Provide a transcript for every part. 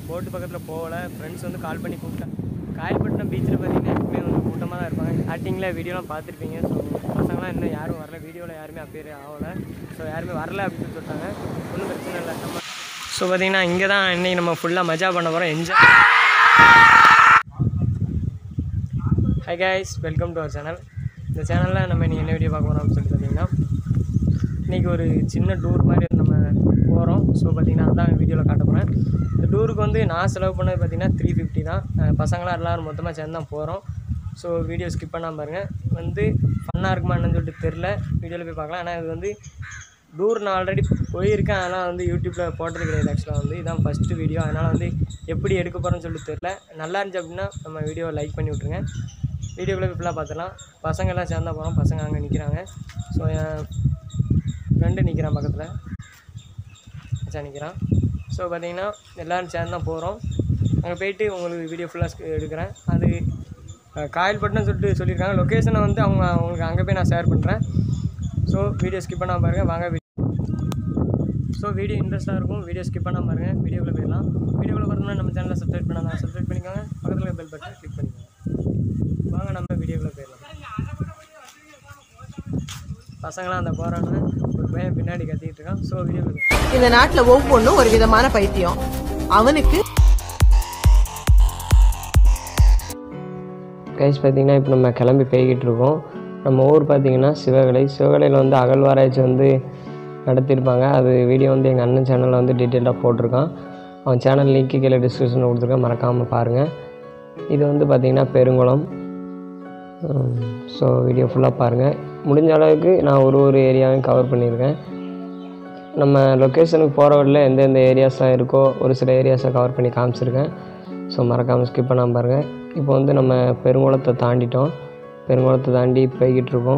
போட்டு பக்கத்தில் போகல ஃப்ரெண்ட்ஸ் வந்து கால் பண்ணி கூப்பிட்டேன் காயல்பட்டினம் பீச்சில் பார்த்தீங்கன்னா எப்பவுமே வந்து கூட்டமாக தான் இருப்பாங்க ஸ்டார்டிங்கில் வீடியோலாம் பார்த்துருப்பீங்க ஸோ பசங்களாம் இன்னும் யாரும் வரல வீடியோவில் யாருமே அப்பேர் ஆகலை ஸோ யாருமே வரல அப்படின்னு சொல்லி சொல்லிட்டாங்க ஒன்றும் பிரச்சனை இல்லை நம்ம ஸோ பார்த்தீங்கன்னா இங்கே தான் இன்னைக்கு நம்ம ஃபுல்லாக மஜா பண்ண போகிறோம் enjoy hi guys welcome to our channel இந்த சேனலில் நம்ம இன்றைக்கி என்ன வீடியோ பார்க்க போகிறோம் அப்படின்னு சொல்லி பார்த்தீங்கன்னா இன்றைக்கி ஒரு சின்ன டூர் மாதிரி நம்ம போகிறோம் ஸோ பார்த்தீங்கன்னா அதான் வீடியோவில் காட்ட போகிறேன் இந்த டூருக்கு வந்து நான் செலவு பண்ணது பார்த்தீங்கன்னா த்ரீ ஃபிஃப்டி தான் அஹ் பசங்களாம் எல்லோரும் மொத்தமாக சேர்ந்து தான் போகிறோம் ஸோ வீடியோ ஸ்கிப் பண்ணாமல் பாருங்கள் வந்து ஃபன்னாக இருக்குமா என்னன்னு சொல்லிட்டு தெரில வீடியோவில் போய் பார்க்கலாம் ஆனால் இது வந்து டூர் நான் ஆல்ரெடி போயிருக்கேன் அதனால் வந்து யூடியூப்பில் போட்டது கிடையாது ஆக்சுவலாக வந்து இதான் ஃபஸ்ட்டு வீடியோ அதனால் வந்து எப்படி எடுக்க போகிறேன்னு சொல்லிட்டு தெரில நல்லா இருந்துச்சு அப்படின்னா நம்ம வீடியோவை லைக் பண்ணி விட்ருங்க வீடியோக்குள்ளே போய் ஃபுல்லாக பார்த்துலாம் பசங்க எல்லாம் சேர்ந்தா போகிறோம் பசங்க அங்கே நிற்கிறாங்க ஸோ என் ஃப்ரெண்டு நிற்கிறான் பக்கத்தில் மச்சான் நிற்கிறான் ஸோ பார்த்தீங்கன்னா எல்லோரும் சேர்ந்து தான் போகிறோம் அங்கே போயிட்டு உங்களுக்கு வீடியோ ஃபுல்லாக எடுக்கிறேன் அது அஹ், காயல்பட்டினம் சொல்லிட்டு சொல்லியிருக்காங்க லொக்கேஷனை வந்து அவங்க உங்களுக்கு அங்கே போய் நான் ஷேர் பண்ணுறேன் ஸோ வீடியோ ஸ்கிப் பண்ணாமல் பாருங்கள் வாங்க ஸோ வீடியோ இன்ட்ரெஸ்ட்டாக இருக்கும் வீடியோ ஸ்கிப் பண்ணாமல் பாருங்கள் வீடியோக்குள்ளே போயிடலாம் வீடியோக்குள்ளே வரணும்னா நம்ம சேனலை சப்ஸ்கிரைப் பண்ணாதான் சப்ஸ்கிரைப் பண்ணிக்கோங்க பக்கத்தில் பெல் பட்டன் கிளிக் பண்ணிக்கோங்க வாங்க நம்ம வீடியோக்குள்ளே போயிடலாம் பசங்களாம் அந்த போகிறான்னு ஒரு பையன் பின்னாடி கத்திக்கிட்டு இருக்கான் ஸோ வீடியோக்குள்ளே போய் இந்த நாட்டுல ஒவ்வொன்றும் ஒரு விதமான பைத்தியம் அவனுக்கு கைஸ் பார்த்தீங்கன்னா இப்போ நம்ம கிளம்பி போய்கிட்டு இருக்கோம் நம்ம ஊர் பார்த்தீங்கன்னா சிவகலை சிவகலையில் வந்து அகழ்வாராய்ச்சி வந்து நடத்தியிருப்பாங்க அது வீடியோ வந்து எங்கள் அண்ணன் சேனலில் வந்து டீட்டெயிலாக போட்டிருக்கான் அவன் சேனல் லிங்க்கு கீழே டிஸ்கிரிப்ஷனில் கொடுத்துருக்கேன் மறக்காமல் பாருங்கள் இது வந்து பார்த்திங்கன்னா பெருங்குளம் ஸோ வீடியோ ஃபுல்லாக பாருங்கள் முடிஞ்ச அளவுக்கு நான் ஒரு ஒரு ஏரியாவையும் கவர் பண்ணியிருக்கேன் நம்ம லொக்கேஷனுக்கு போகிற வழியில் எந்தெந்த ஏரியாஸாக இருக்கோ ஒரு சில ஏரியாஸை கவர் பண்ணி காமிச்சிருக்கேன் ஸோ மறக்காமல் ஸ்கிப் பண்ணாமல் பாருங்கள் இப்போ வந்து நம்ம பெருங்குளத்தை தாண்டிட்டோம் பெருங்குளத்தை தாண்டி போய்கிட்டு இருக்கோம்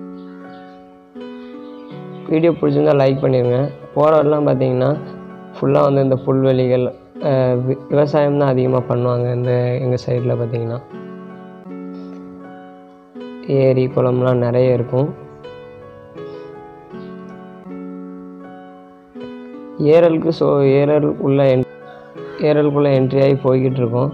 வீடியோ பிடிச்சிருந்தா லைக் பண்ணிடுங்க போகிற வரலாம் பார்த்தீங்கன்னா ஃபுல்லாக வந்து இந்த புல்வெளிகள் அஹ், வி- விவசாயம் தான் அதிகமாக பண்ணுவாங்க இந்த எங்கள் சைடில் பார்த்தீங்கன்னா ஏரி குளம்லாம் நிறைய இருக்கும் ஏரலுக்கு ஸோ ஏரல் உள்ள என் ஏரலுக்குள்ளே என்ட்ரி ஆகி போய்கிட்டு இருக்கோம்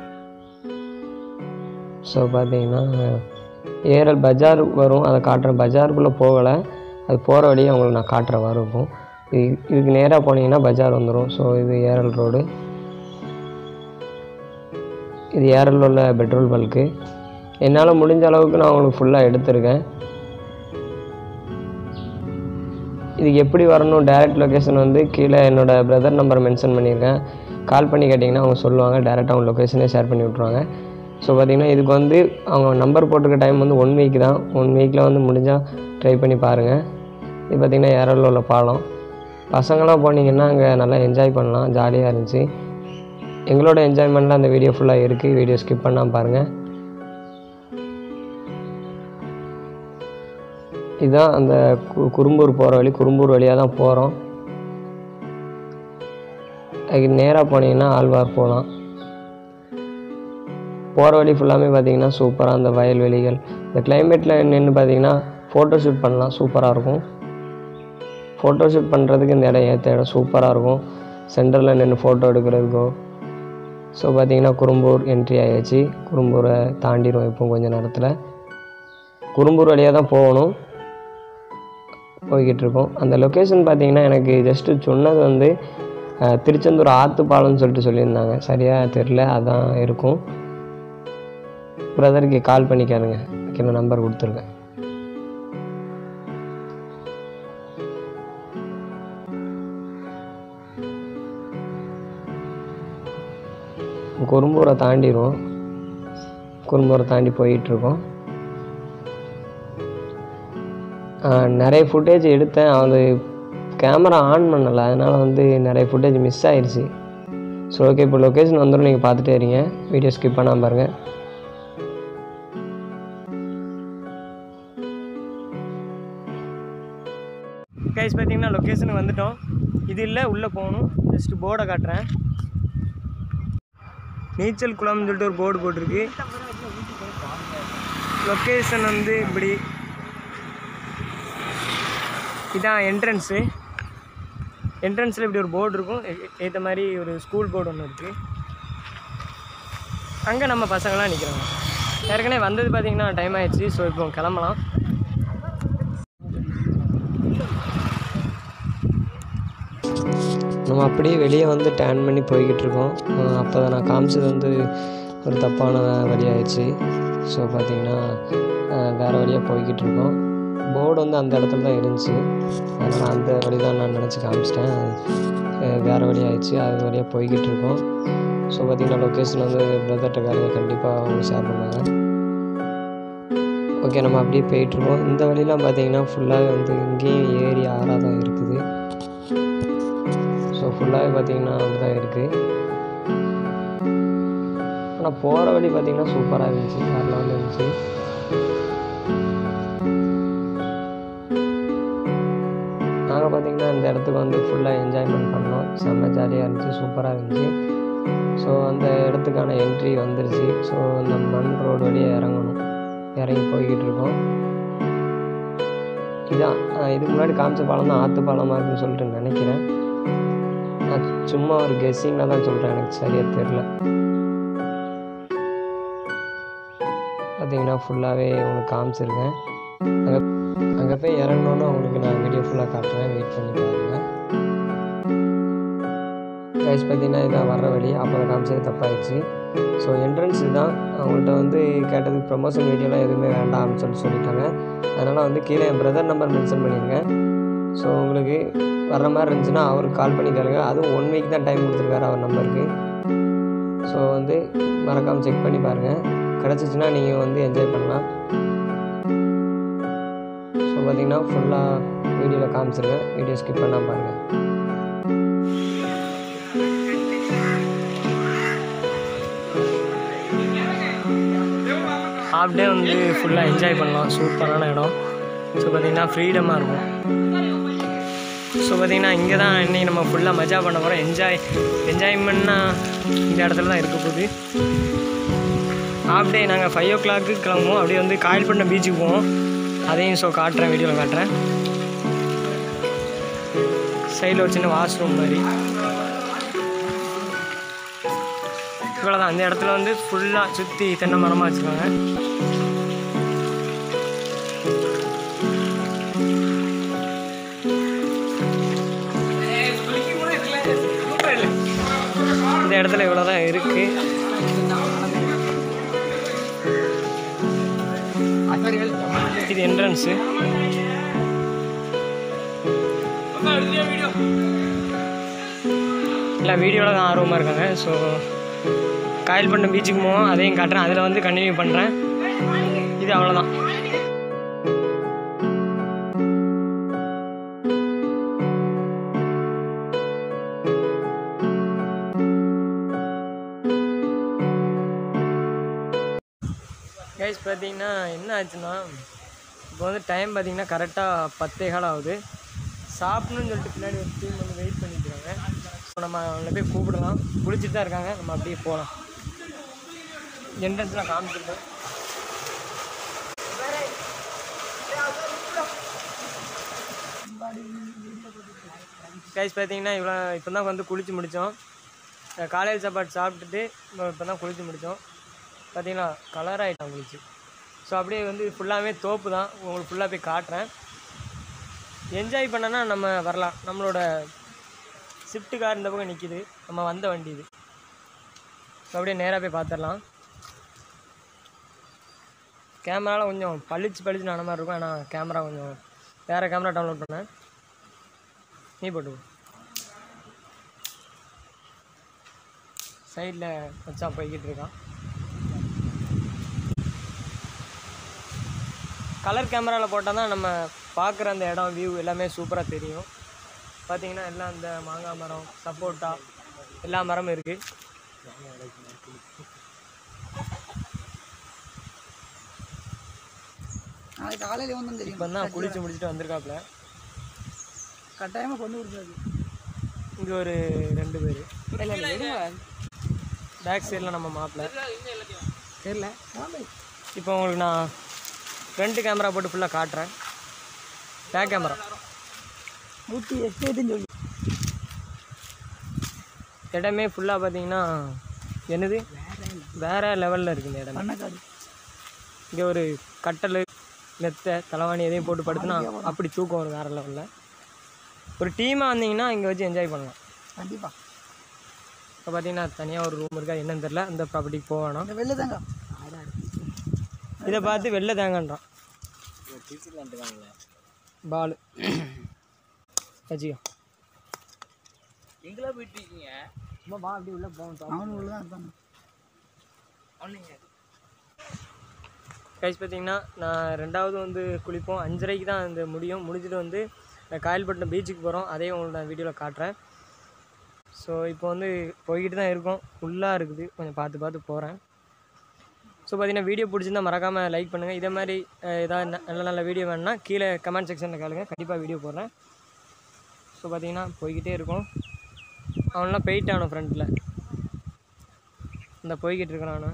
ஸோ பார்த்தீங்கன்னா ஏரல் பஜார் வரும் அதை காட்டுறேன் பஜாருக்குள்ளே போகலை அது போகிற வழியை உங்களுக்கு நான் காட்டுறேன் வரும் இது இதுக்கு நேராக போனீங்கன்னா பஜார் வந்துடும் ஸோ இது ஏரல் ரோடு இது ஏரல் உள்ள பெட்ரோல் பல்க்கு என்னால் முடிஞ்ச அளவுக்கு நான் உங்களுக்கு ஃபுல்லாக எடுத்திருக்கேன் இதுக்கு எப்படி வரணும் டைரக்ட் லொக்கேஷன் வந்து கீழே என்னோடய பிரதர் நம்பர் மென்ஷன் பண்ணியிருக்கேன் கால் பண்ணி கேட்டிங்கன்னா அவங்க சொல்லுவாங்க டேரெக்டாக அவங்க லொக்கேஷனே ஷேர் பண்ணி விட்ருவாங்க ஸோ பார்த்திங்கன்னா இதுக்கு வந்து அவங்க நம்பர் போட்டிருக்க டைம் வந்து ஒன் வீக் தான் ஒன் வீக்கில் வந்து முடிஞ்சால் ட்ரை பண்ணி பாருங்கள் இது பார்த்திங்கன்னா ஏரலில் உள்ள பாலம் பசங்களாம் போனீங்கன்னா அங்கே நல்லா என்ஜாய் பண்ணலாம் ஜாலியாக இருந்துச்சு எங்களோட என்ஜாய்மெண்ட்டில் அந்த வீடியோ ஃபுல்லாக இருக்குது வீடியோ ஸ்கிப் பண்ணாமல் பாருங்கள் இதுதான் அந்த கு குறும்பூர் போகிற வழி குறும்பூர் வழியாக தான் போகிறோம் அதுக்கு நேராக போனீங்கன்னா ஆழ்வார் போகலாம் போகிற வழி ஃபுல்லாமே பார்த்தீங்கன்னா சூப்பராக அந்த வயல்வெளிகள் இந்த கிளைமேட்டில் நின்று பார்த்தீங்கன்னா ஃபோட்டோ ஷூட் பண்ணலாம் சூப்பராக இருக்கும் ஃபோட்டோ ஷூட் பண்ணுறதுக்கு இந்த இடம் ஏற்ற இடம் சூப்பராக இருக்கும் சென்டரில் நின்று ஃபோட்டோ எடுக்கிறதுக்கோ ஸோ பார்த்தீங்கன்னா குறும்பூர் என்ட்ரி ஆயாச்சு குறும்பூரை தாண்டிடும் இப்போ கொஞ்ச நேரத்தில் குறும்பூர் வழியாக தான் போகணும் போய்கிட்டு இருக்கோம் அந்த லொக்கேஷன் பார்த்தீங்கன்னா எனக்கு ஜஸ்ட்டு சொன்னது வந்து அஹ், திருச்செந்தூர் ஆத்துப்பாலம்னு சொல்லிட்டு சொல்லியிருந்தாங்க சரியாக தெரில அதான் இருக்கும் பிரதருக்கு கால் பண்ணி கேளுங்க கீழே நம்பர் கொடுத்துருக்கேன் குறும்பூரை தாண்டிடுவோம் குறும்பூரை தாண்டி போயிட்டுருக்கோம் நிறைய ஃபுட்டேஜ் எடுத்தேன் அது கேமரா ஆன் பண்ணலை அதனால் வந்து நிறைய ஃபுட்டேஜ் மிஸ் ஆயிடுச்சு ஸோ ஓகே இப்போ லொக்கேஷன் வந்துடும் நீங்கள் பார்த்துட்டே இருங்க வீடியோ ஸ்கிப் பண்ணாமல் பாருங்கள் கைஸ் பார்த்தீங்கன்னா லொக்கேஷனுக்கு வந்துட்டோம் இது இல்லை உள்ளே போகணும் ஜஸ்ட் போர்டை காட்டுறேன் நீச்சல் குளம்னு சொல்லிட்டு ஒரு போர்டு போட்டிருக்கு லொக்கேஷன் வந்து இப்படி இதான் என்ட்ரன்ஸு என்ட்ரன்ஸில் இப்படி ஒரு போர்டு இருக்கும் ஏற்ற மாதிரி ஒரு ஸ்கூல் போர்டு ஒன்று இருக்குது அங்கே நம்ம பசங்களாம் நிற்கிறாங்க ஏற்கனவே வந்தது பார்த்தீங்கன்னா டைம் ஆயிடுச்சு ஸோ இப்போ கிளம்பலாம் நம்ம அப்படியே வெளியே வந்து டேன் பண்ணி போய்கிட்டு இருக்கோம் அப்போ தான் நான் காமிச்சது வந்து ஒரு தப்பான வழியாயிடுச்சு ஸோ பார்த்தீங்கன்னா வேறு வழியாக போய்கிட்டு இருக்கோம் போர்டு வந்து அந்த இடத்துல தான் இருந்துச்சு அதனால் அந்த வழி தான் நான் நினச்சி காமிச்சிட்டேன் அஹ் வேறு வழி ஆயிடுச்சு அது வழியாக போய்கிட்டு இருக்கோம் ஸோ பார்த்தீங்கன்னா லொக்கேஷன் வந்து பிரதர்கிட்ட காரங்க கண்டிப்பாக அவங்க ஷேர் பண்ணுவாங்க ஓகே நம்ம அப்படியே போயிட்டுருக்கோம் இந்த வழிலாம் பார்த்தீங்கன்னா ஃபுல்லாகவே வந்து இங்கேயும் ஏரி ஆறாக தான் இருக்குது ஸோ ஃபுல்லாகவே பார்த்தீங்கன்னா அப்படி தான் இருக்குது ஆனால் போகிற வழி பார்த்தீங்கன்னா சூப்பராக இருந்துச்சு வேறு லெவலில் இருந்துச்சு நாங்கள் பார்த்தீங்கன்னா இந்த இடத்துக்கு வந்து ஃபுல்லாக என்ஜாய்மெண்ட் பண்ணோம் செம்ம ஜாலியாக இருந்துச்சு சூப்பராக இருந்துச்சு ஸோ அந்த இடத்துக்கான என்ட்ரி வந்துருச்சு ஸோ அந்த மண் ரோடு வழியாக இறங்கணும் இறங்கி போய்கிட்டு இருக்கோம் இதான் ஆஹ் இதுக்கு முன்னாடி காமிச்ச பாலம் தான் ஆற்று பாலமாக இருக்குன்னு சொல்லிட்டு நினைக்கிறேன் நான் சும்மா ஒரு கெஸ்ஸிங்கில் தான் சொல்கிறேன் எனக்கு சரியாக தெரில பார்த்தீங்கன்னா ஃபுல்லாகவே உங்களுக்கு காமிச்சிருக்கேன் அங்கே அங்கே போய் இறங்கினோன்னு உங்களுக்கு நான் வீடியோ ஃபுல்லாக காட்டுறேன் வெயிட் பண்ணி பாருங்கள் கைஸ் பார்த்தீங்கன்னா இதான் வர்ற வழி அப்போ காமிச்சது தப்பாயிடுச்சு ஸோ என்ட்ரன்ஸ் தான் அவங்கள்ட்ட வந்து கேட்டதுக்கு ப்ரமோஷன் வீடியோலாம் எதுவுமே வேண்டாம்னு சொல்லிட்டு சொல்லிட்டாங்க அதனால் வந்து கீழே என் பிரதர் நம்பர் மென்ஷன் பண்ணியிருக்கேன் ஸோ உங்களுக்கு வர்ற மாதிரி இருந்துச்சுன்னா அவருக்கு கால் பண்ணி கேளுங்க அதுவும் ஒன் வீக் தான் டைம் கொடுத்துருக்காரு அவர் நம்பருக்கு ஸோ வந்து மறக்காமல் செக் பண்ணி பாருங்கள் கிடச்சிச்சின்னா நீங்கள் வந்து என்ஜாய் பண்ணலாம் ஸோ பார்த்தீங்கன்னா ஃபுல்லாக வீடியோவில் காமிச்சிருக்கேன் வீடியோ ஸ்கிப் பண்ணால் பாருங்கள் ஹாஃப் டே வந்து ஃபுல்லாக என்ஜாய் பண்ணலாம் சூப்பரான இடம் ஸோ பார்த்தீங்கன்னா ஃப்ரீடமாக இருக்கும் ஸோ பார்த்தீங்கன்னா இங்கே தான் இன்னைக்கு நம்ம ஃபுல்லாக மஜா பண்ண போகிறோம் என்ஜாய் என்ஜாய்மெண்ட்னா இந்த இடத்துல தான் இருக்க போகுது ஹாஃப் டே நாங்கள் ஃபைவ் ஓ கிளாக்கு கிளம்புவோம் அப்படியே வந்து காயல்பட்டின பீச்சுக்கு போவோம் அதையும் ஸோ காட்டுறேன் வீடியோவில் காட்டுறேன் சைடில் ஒரு சின்ன வாஷ்ரூம் மாதிரி இவ்வளோதான் அந்த இடத்துல வந்து ஃபுல்லாக சுற்றி தென்னை மரமாக வச்சுருக்காங்க இந்த இடத்துல இவ்வளோ தான் இருக்குது இது என்ட்ரன்ஸு எல்லாம் வீடியோவில் தான் ஆர்வமாக இருக்காங்க ஸோ காயல்பட்டினம் பீச்சுக்கு போவோம் அதையும் காட்டுறேன் அதில் வந்து கண்டினியூ பண்ணுறேன் இது அவ்வளோதான் கைஸ் பார்த்தீங்கன்னா என்ன ஆச்சுன்னா இப்போ வந்து டைம் பார்த்தீங்கன்னா கரெக்டாக பத்தே கால் ஆகுது சாப்பிடணும்னு சொல்லிட்டு பின்னாடி ஒரு டீம் வந்து வெயிட் பண்ணிக்கிறாங்க ஸோ நம்ம அவங்கள போய் கூப்பிடலாம் குளிச்சுட்டு தான் இருக்காங்க நம்ம அப்படியே போகலாம் என்ட்ரன்ஸ்லாம் காமிச்சிருக்கோம் கைஸ் பார்த்தீங்கன்னா இவ்வளோ இப்போ தான் வந்து குளிச்சு முடித்தோம் காலையில் சாப்பாடு சாப்பிட்டுட்டு இப்போ தான் குளிச்சு முடித்தோம் பார்த்தீங்கன்னா கலர் ஆகிட்டோம் குளிச்சு ஸோ அப்படியே வந்து ஃபுல்லாகவே தோப்பு தான் உங்களுக்கு ஃபுல்லாக போய் காட்டுறேன் என்ஜாய் பண்ணனா நம்ம வரலாம் நம்மளோட ஷிஃப்ட் கார் இந்த பக்கம் நிற்கிது நம்ம வந்த வண்டி இது ஸோ அப்படியே நேராக போய் பார்த்துடலாம் கேமராவில் கொஞ்சம் பளிச்சு பளிச்சுன்னு ஆன மாதிரி இருக்கும் ஆனால் கேமரா கொஞ்சம் வேறு கேமரா டவுன்லோட் பண்ணேன் நீ போட்டு சைடில் வச்சா போய்கிட்டு இருக்கான் கலர் கேமராவில் போட்டால் தான் நம்ம பார்க்குற அந்த இடம் வியூ எல்லாமே சூப்பராக தெரியும் பார்த்தீங்கன்னா எல்லாம் இந்த மாங்காய் மரம் சப்போட்டா எல்லா மரமும் இருக்குது நாளைக்கு காலையில வந்து தெரியும் இப்போ தான் குளிச்சு முடிச்சுட்டு வந்திருக்காப்புல கட்டாயமா பொண்ணு கொடுத்தாது இங்கே ஒரு ரெண்டு பேர் பேக் சைடில் நம்ம மாப்பிள்ள தெரியல இப்போ உங்களுக்கு நான் ஃப்ரண்ட் கேமரா போட்டு ஃபுல்லாக காட்டுறேன் பேக் கேமரா நூற்றி எட்டு சொல்லி இடமே ஃபுல்லாக பார்த்தீங்கன்னா என்னது வேறு லெவலில் இருக்குது இந்த இடம் பண்ணக்காடு இங்கே ஒரு கட்டல் மெத்தை தலைவாணி எதையும் போட்டு படுத்துனா அப்படி தூக்கம் வரும் வேறு லெவலில் ஒரு டீமாக வந்தீங்கன்னா இங்கே வச்சு என்ஜாய் பண்ணலாம் கண்டிப்பாக இப்போ பார்த்தீங்கன்னா தனியாக ஒரு ரூம் இருக்கா என்னன்னு தெரில அந்த ப்ராப்பர்ட்டிக்கு போக வேணாம் இந்த வெளில தாங்க இதை பார்த்து வெளில தேங்கன்றான் பால் வச்சுக்கோ எங்கெல்லாம் போயிட்டு இருக்கீங்க சும்மா பா அப்படி உள்ளே போகணும் அவனு உள்ள தான் இருப்பாங்க கைஸ் பார்த்தீங்கன்னா நான் ரெண்டாவது வந்து குளிப்போம் அஞ்சரைக்கு தான் இந்த முடியும் முடிஞ்சுட்டு வந்து நான் காயல்பட்டினம் பீச்சுக்கு போகிறோம் அதையும் உங்களுக்கு நான் வீடியோவில் காட்டுறேன் ஸோ இப்போ வந்து போய்கிட்டு தான் இருக்கோம் ஃபுல்லாக இருக்குது கொஞ்சம் பார்த்து பார்த்து போகிறேன் ஸோ பார்த்தீங்கன்னா வீடியோ பிடிச்சிருந்தா மறக்காமல் லைக் பண்ணுங்கள் இதே மாதிரி அஹ், ஏதாவது ந- நல்ல நல்ல வீடியோ வேணும்னா கீழே கமெண்ட் செக்ஷனில் கேளுங்க கண்டிப்பாக வீடியோ போடுறேன் ஸோ பார்த்தீங்கன்னா போய்கிட்டே இருக்கோம் அவன்லாம் போயிட்டானோ ஃப்ரண்ட்டில் இந்த போய்கிட்டு இருக்கிறானு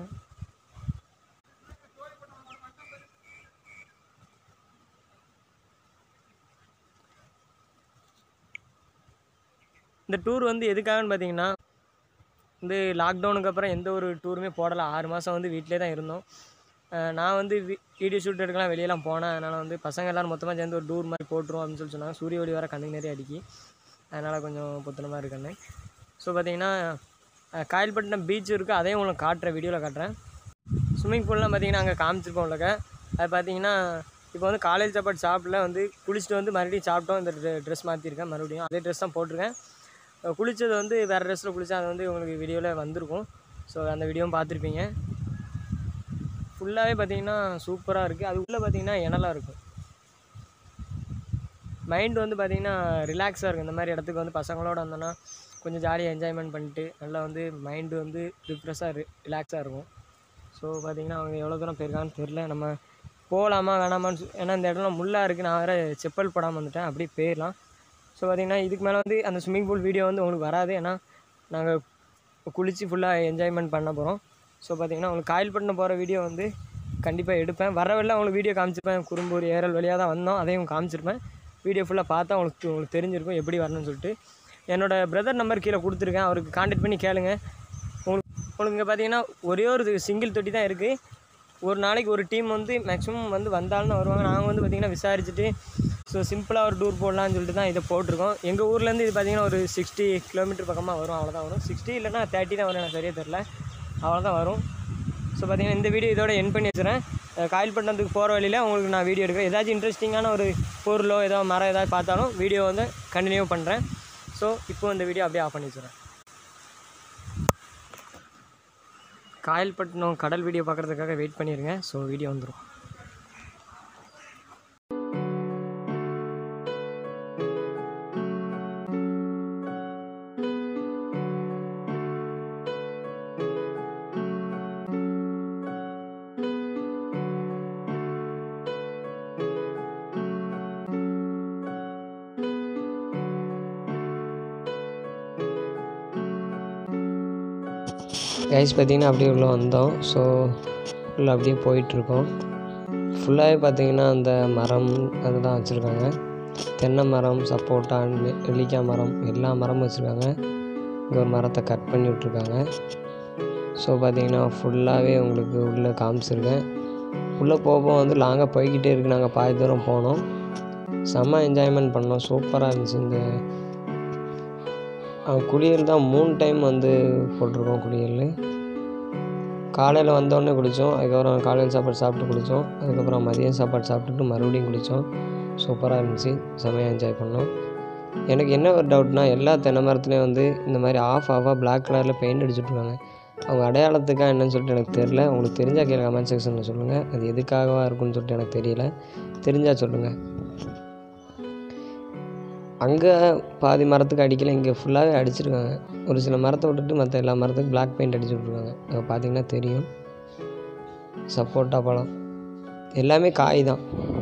இந்த டூர் வந்து எதுக்காகன்னு பார்த்தீங்கன்னா வந்து லாக்டவுனுக்கு அப்புறம் எந்த ஒரு டூருமே போடலை ஆறு மாதம் வந்து வீட்டிலே தான் இருந்தோம் அஹ் நான் வந்து வி வீடியோ ஷூட் எடுக்கலாம் வெளியெல்லாம் போனேன் அதனால் வந்து பசங்க எல்லோரும் மொத்தமாக சேர்ந்து ஒரு டூர் மாதிரி போட்டுருவோம் அப்படின்னு சொல்லி சொன்னாங்க சூரிய ஒளி வர கண்ணுக்கு நிறைய அடிக்கி அதனால் கொஞ்சம் புத்தனமாக இருக்குன்னு ஸோ பார்த்தீங்கன்னா அஹ் காயல்பட்டினம் பீச் இருக்குது அதையும் உங்களுக்கு காட்டுறேன் வீடியோவில் காட்டுறேன் ஸ்விம்மிங் பூல்லாம் பார்த்தீங்கன்னா அங்கே காமிச்சிருப்போம் உங்களுக்கு அது பார்த்தீங்கன்னா இப்போ வந்து காலேஜ் சாப்பாடு சாப்பிடல வந்து குளிச்சுட்டு வந்து மறுபடியும் சாப்பிட்டோம் இந்த ட்ரெஸ் மாற்றிருக்கேன் மறுபடியும் அதே ட்ரெஸ் தான் போட்டிருக்கேன் அஹ் குளிச்சது வந்து வேறு ட்ரெஸ்ஸில் குளித்தா அது வந்து உங்களுக்கு வீடியோவில் வந்திருக்கும் ஸோ அந்த வீடியோவும் பார்த்துருப்பீங்க ஃபுல்லாகவே பார்த்தீங்கன்னா சூப்பராக இருக்குது அது உள்ளே பார்த்தீங்கன்னா இனலாக இருக்கும் மைண்ட் வந்து பார்த்தீங்கன்னா ரிலாக்ஸாக இருக்கும் இந்த மாதிரி இடத்துக்கு வந்து பசங்களோட வந்தோன்னா கொஞ்சம் ஜாலியாக என்ஜாய்மெண்ட் பண்ணிட்டு நல்லா வந்து மைண்டு வந்து ரிஃப்ரெஷ்ஷாக ரிலாக்ஸாக இருக்கும் ஸோ பார்த்தீங்கன்னா அவங்க எவ்வளோ தூரம் போயிருக்காங்கன்னு தெரில நம்ம போகலாமா வேணாமான்னு சொ- ஏன்னா இந்த இடம்லாம் முள்ளாக இருக்குது நான் வேறு செப்பல் போடாமல் வந்துட்டேன் அப்படியே போயிடலாம் ஸோ பார்த்தீங்கன்னா இதுக்கு மேலே வந்து அந்த ஸ்விம்மிங் பூல் வீடியோ வந்து உங்களுக்கு வராது ஏன்னா நாங்கள் குளித்து ஃபுல்லாக என்ஜாய்மெண்ட் பண்ண போகிறோம் ஸோ பார்த்தீங்கன்னா உங்களுக்கு காயில் பண்ண போகிற வீடியோ வந்து கண்டிப்பாக எடுப்பேன் வர வெளில உங்களுக்கு வீடியோ காமிச்சிருப்பேன் குறும்பூர் ஏரல் வழியாக தான் வந்தோம் அதையும் காமிச்சிருப்பேன் வீடியோ ஃபுல்லாக பார்த்தா உங்களுக்கு உங்களுக்கு தெரிஞ்சிருக்கும் எப்படி வரணும்னு சொல்லிட்டு என்னோடய பிரதர் நம்பர் கீழே கொடுத்துருக்கேன் அவருக்கு காண்டாக்ட் பண்ணி கேளுங்க உங்களுக்கு உங்களுக்கு இங்கே பார்த்தீங்கன்னா ஒரே ஒரு சிங்கிள் தொட்டி தான் இருக்குது ஒரு நாளைக்கு ஒரு டீம் வந்து மேக்ஸிமம் வந்து வந்தாலும் வருவாங்க நாங்கள் வந்து பார்த்திங்கன்னா விசாரிச்சுட்டு ஸோ சிம்பிளாக ஒரு டூர் போடலாம்னு சொல்லிட்டு தான் இதை போட்டிருக்கோம் எங்கள் ஊர்லேருந்து இது பார்த்திங்கன்னா ஒரு சிக்ஸ்டி கிலோமீட்டர் பக்கமாக வரும் அவ்வளோதான் வரும் சிக்ஸ்டி இல்லைன்னா தேர்ட்டி தான் வரும் எனக்கு சரியாக தெரில அவ்வளோதான் வரும் ஸோ பார்த்தீங்கன்னா இந்த வீடியோ இதோட என் பண்ணி வச்சுறேன் காயில் பண்ணதுக்கு போகிற வழியில் உங்களுக்கு நான் வீடியோ எடுக்கிறேன் ஏதாச்சும் இன்ட்ரெஸ்டிங்கான ஒரு பொருளோ ஏதோ மரம் ஏதாவது பார்த்தாலும் வீடியோ வந்து கண்டினியூ பண்ணுறேன் ஸோ இப்போ இந்த வீடியோ அப்படியே ஆஃப் பண்ணி வச்சுறேன் காயல்பட்டினம் கடல் வீடியோ பார்க்குறதுக்காக வெயிட் பண்ணிடுங்க ஸோ வீடியோ வந்துடும் கைஸ் பார்த்தீங்கன்னா அப்படியே உள்ளே வந்தோம் ஸோ உள்ள அப்படியே போயிட்டுருக்கோம் ஃபுல்லாகவே பார்த்தீங்கன்னா அந்த மரம் அதுதான் வச்சுருக்காங்க தென்னை மரம் சப்போட்டா நெ- நெல்லிக்காய் மரம் எல்லா மரமும் வச்சுருக்காங்க இங்கே ஒரு மரத்தை கட் பண்ணி விட்ருக்காங்க ஸோ பார்த்தீங்கன்னா ஃபுல்லாகவே உங்களுக்கு உள்ளே காமிச்சிருக்கேன் உள்ளே போக போக வந்து லாங்காக போய்கிட்டே இருக்கு நாங்கள் பாதி தூரம் போனோம் செம்ம என்ஜாய்மெண்ட் பண்ணோம் சூப்பராக இருந்துச்சு இந்த அஹ் குளியல் தான் மூணு டைம் வந்து போட்டிருக்கோம் குளியல் காலையில் வந்தோடனே குளித்தோம் அதுக்கப்புறம் காலையில் சாப்பாடு சாப்பிட்டு குளித்தோம் அதுக்கப்புறம் மதியம் சாப்பாடு சாப்பிட்டுட்டு மறுபடியும் குளித்தோம் சூப்பராக இருந்துச்சு செமையாக என்ஜாய் பண்ணோம் எனக்கு என்ன ஒரு டவுட்னா எல்லா தென்னை மரத்துலேயும் வந்து இந்த மாதிரி ஆஃப் ஆஃபாக Black கலரில் பெயிண்ட் அடிச்சுட்ருக்காங்க அவங்க அடையாளத்துக்காக என்னன்னு சொல்லிட்டு எனக்கு தெரில உங்களுக்கு தெரிஞ்சால் கேட்க கமெண்ட் செக்ஷனில் சொல்லுங்கள் அது எதுக்காகவா இருக்குன்னு சொல்லிட்டு எனக்கு தெரியல தெரிஞ்சால் சொல்லுங்கள் அங்கே பாதி மரத்துக்கு அடிக்கல இங்கே ஃபுல்லாகவே அடிச்சிருக்காங்க ஒரு சில மரத்தை விட்டுட்டு மற்ற எல்லா மரத்துக்கும் Black பெயிண்ட் அடிச்சு விட்ருக்காங்க அங்கே பார்த்தீங்கன்னா தெரியும் சப்போட்டா பழம் எல்லாமே காய் தான்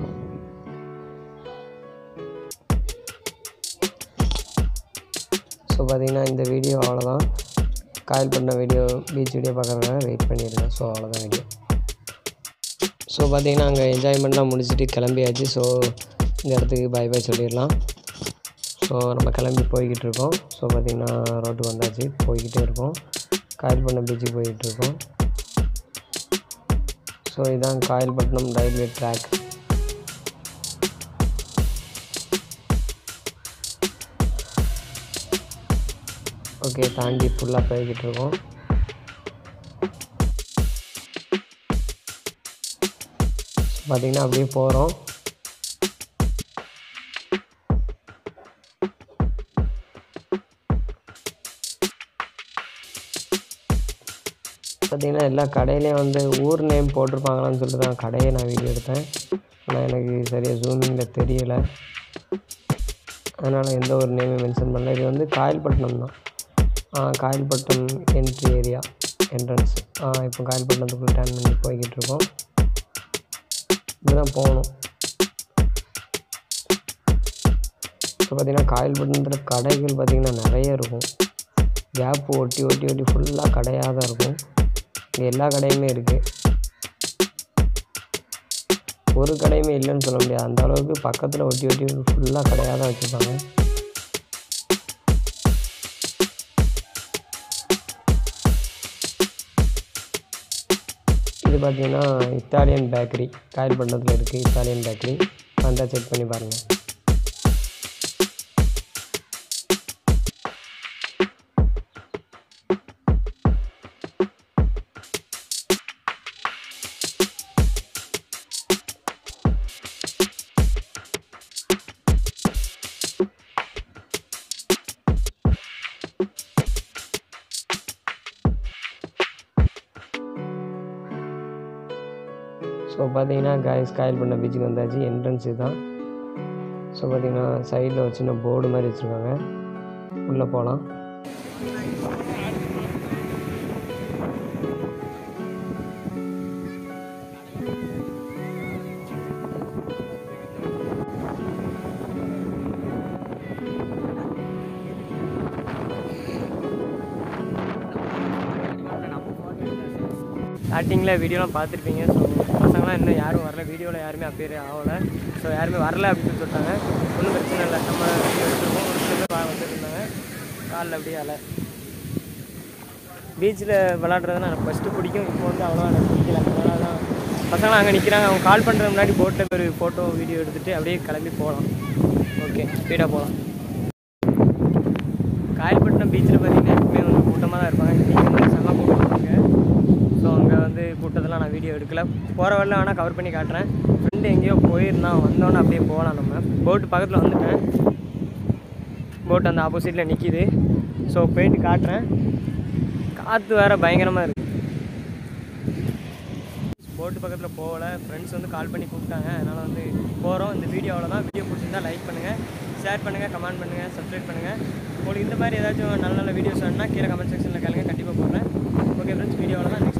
ஸோ பார்த்தீங்கன்னா இந்த வீடியோ அவ்வளோதான் காயல் பண்ண வீடியோ பீச் வீடியோ பார்க்குறதுனால வெயிட் பண்ணியிருக்கேன் ஸோ அவ்வளோதான் வீடியோ ஸோ பார்த்தீங்கன்னா அங்கே என்ஜாய்மெண்ட்லாம் முடிச்சுட்டு கிளம்பியாச்சு ஸோ இந்த இடத்துக்கு பை பை சொல்லிடலாம் ஸோ நம்ம கிளம்பி போய்கிட்டு இருக்கோம் ஸோ பார்த்திங்கன்னா ரோட்டுக்கு வந்தாச்சு போய்கிட்டே இருக்கோம் காயல்பட்டினம் பீச்சுக்கு போய்கிட்டு இருக்கோம் ஸோ இதான் காயல்பட்டினம் ரயில்வே ட்ராக் ஓகே தாண்டி ஃபுல்லாக போய்கிட்டு இருக்கோம் பார்த்திங்கன்னா அப்படியே போகிறோம் பார்த்திங்கன்னா எல்லா கடையிலையும் வந்து ஊர் நேம் போட்டிருப்பாங்களான்னு சொல்லிட்டு தான் கடையை நான் வீடியோ எடுத்தேன் ஆனால் எனக்கு சரியாக ஜூமிங்கில் தெரியலை அதனால் எந்த ஒரு நேமையும் மென்ஷன் பண்ணல இது வந்து காயல்பட்டினம் தான் காயல்பட்டினம் என்ட்ரி ஏரியா என்ட்ரன்ஸ் இப்போ காயல்பட்டினத்துக்குள்ளே டேன் பண்ணி போய்கிட்டு இருக்கோம் இப்படிதான் போகணும் இப்போ பார்த்திங்கன்னா காயல்பட்டினத்தில் கடைகள் பார்த்திங்கன்னா நிறைய இருக்கும் கேப் ஒட்டி ஒட்டி ஒட்டி ஃபுல்லாக கடையாக தான் இருக்கும் இங்கே எல்லா கடையுமே இருக்குது ஒரு கடையுமே இல்லைன்னு சொல்ல முடியாது அந்த அளவுக்கு பக்கத்தில் ஒட்டி ஒட்டி ஃபுல்லாக கடையாக தான் வச்சுருப்பாங்க இது பார்த்தீங்கன்னா இத்தாலியன் பேக்கரி காயல்பட்டினத்தில் இருக்குது இத்தாலியன் பேக்கரி வந்தால் செக் பண்ணி பாருங்கள் ஸோ பார்த்தீங்கன்னா காய்ஸ் காயல் பண்ண பீச்சுக்கு வந்தாச்சு என்ட்ரன்ஸ் இதுதான் ஸோ பார்த்தீங்கன்னா சைடில் ஒரு சின்ன போர்டு மாதிரி வச்சுருக்காங்க உள்ளே போகலாம் ஸ்டார்டிங்கில் வீடியோலாம் பார்த்துருப்பீங்க ஸோ பசங்களாம் இன்னும் யாரும் வரல வீடியோவில் யாருமே அப்பியர் ஆகலை ஸோ யாருமே வரல அப்படின்னு சொல்லிட்டாங்க ஒன்றும் பிரச்சனை இல்லை நம்ம வீடியோ எடுத்துருக்கோம் ஒரு சில பேர் வந்துட்டு இருந்தாங்க காலில் அப்படியே அலை பீச்சில் விளாட்றதுனா எனக்கு ஃபஸ்ட்டு பிடிக்கும் இப்போ வந்து அவ்வளோவா எனக்கு பிடிக்கல அதனால தான் பசங்களாம் அங்கே நிற்கிறாங்க அவங்க கால் பண்ணுறது முன்னாடி போட்டில் ஒரு ஃபோட்டோ வீடியோ எடுத்துகிட்டு அப்படியே கிளம்பி போகலாம் ஓகே ஸ்பீடாக போகலாம் காயல்பட்டினம் பீச்சில் பார்த்தீங்கன்னா எப்பவுமே வந்து கூட்டமாக தான் இருப்பாங்க இன்றைக்கி வந்து செம்ம கூட்டம் இருக்கு ஸோ அங்கே வந்து கூட்டத்தெல்லாம் நான் வீடியோ எடுக்கல போகிற வரல வேணால் கவர் பண்ணி காட்டுறேன் ஃப்ரெண்டு எங்கேயோ போயிருந்தான் வந்தோன்னே அப்படியே போகலாம் நம்ம போட்டு பக்கத்தில் வந்துட்டேன் போட் அந்த ஆப்போசிட்டில் நிற்கிது ஸோ போயிட்டு காட்டுறேன் காற்று வேறு பயங்கரமாக இருக்குது போட்டு பக்கத்தில் போகல ஃப்ரெண்ட்ஸ் வந்து கால் பண்ணி கூப்பிட்டாங்க அதனால் வந்து போகிறோம் இந்த வீடியோவில் தான் வீடியோ பிடிச்சிருந்தா லைக் பண்ணுங்கள் ஷேர் பண்ணுங்கள் கமெண்ட் பண்ணுங்கள் சப்ஸ்கிரைப் பண்ணுங்கள் உங்களுக்கு இந்த மாதிரி ஏதாச்சும் நல்ல நல்ல வீடியோஸ் வேணுன்னா கீழே கமெண்ட் செக்ஷனில் கேளுங்க கண்டிப்பாக போடுறேன் ஓகே ஃப்ரெண்ட்ஸ் வீடியோவில் தான்